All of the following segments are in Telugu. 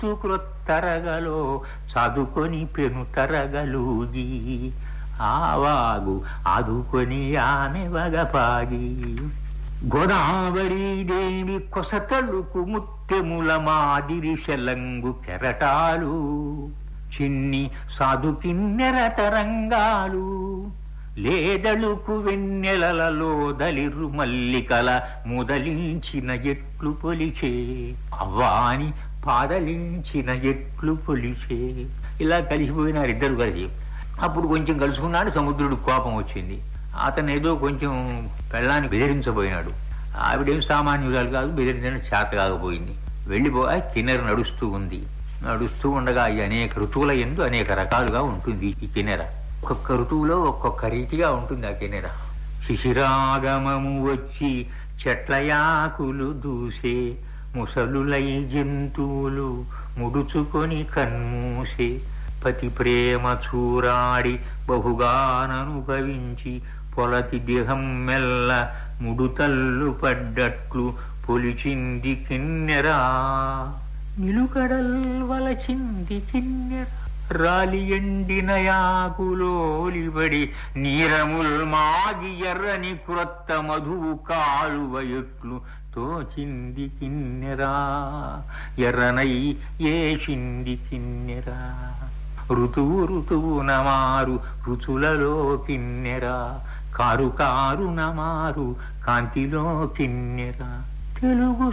ఎత్తు క్రొత్తరగలో చదుకొని పెను తరగలూగి ఆవాగు ఆదుకొని ఆమె వగపాగి గోదావరి దేవి కొసతలుకు ముత్తెముల మాదిరి శలంగు కెరటాలు చిన్ని సాధు కిన్నెర తరంగాలు లేదళుకు వెన్నెలలలో దలిరు మల్లికల ముదలించిన ఎట్లు పొలిచే అవ్వాని పాదలించిన ఎట్లు పొలిచే ఇలా కలిసిపోయినారు ఇద్దరు కలిసి అప్పుడు కొంచెం కలుసుకున్నాడు సముద్రుడు కోపం వచ్చింది అతను ఏదో కొంచెం పెళ్ళాన్ని బెదిరించబోయినాడు ఆవిడేం సామాన్యురాలు కాదు బెదిరించడం చేత కాకపోయింది వెళ్ళిపో కిన్నెర నడుస్తూ ఉంది నడుస్తూ ఉండగా ఈ అనేక ఋతువుల ఎందు అనేక రకాలుగా ఉంటుంది ఈ కిన్నెర ఒక్కొక్క ఋతువులో ఒక్కొక్క రీతిగా ఉంటుంది ఆ కిన్నెర శిశిరాగమము వచ్చి చెట్లయాకులు దూసే ముసలులై జంతువులు ముడుచుకొని కన్మూసే పతి ప్రేమ చూరాడి బహుగాననుభవించి పొలతి దేహం మెల్ల ముడుతల్లు పడ్డట్లు పొలిచింది కిన్నెరా నిలుకడల్ వలచింది కిన్నెర రాలి ఎండిన యాకులోలిబడి నీరముల్ మాగి ఎర్రని క్రొత్త మధువు కాలువ ఎట్లు తోచింది కిన్నెరా ఎర్రనై ఏసింది కిన్నెరా ఋతువు ఋతువున మారు రుచులలో కిన్నెరా కారు కారు నమారు కాంతిలో కిన్నెరా తెలుగు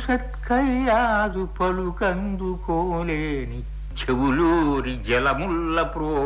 సత్కయ్యాదు పలుకందుకోలేని చెవులూరి జలముల్ల ప్రో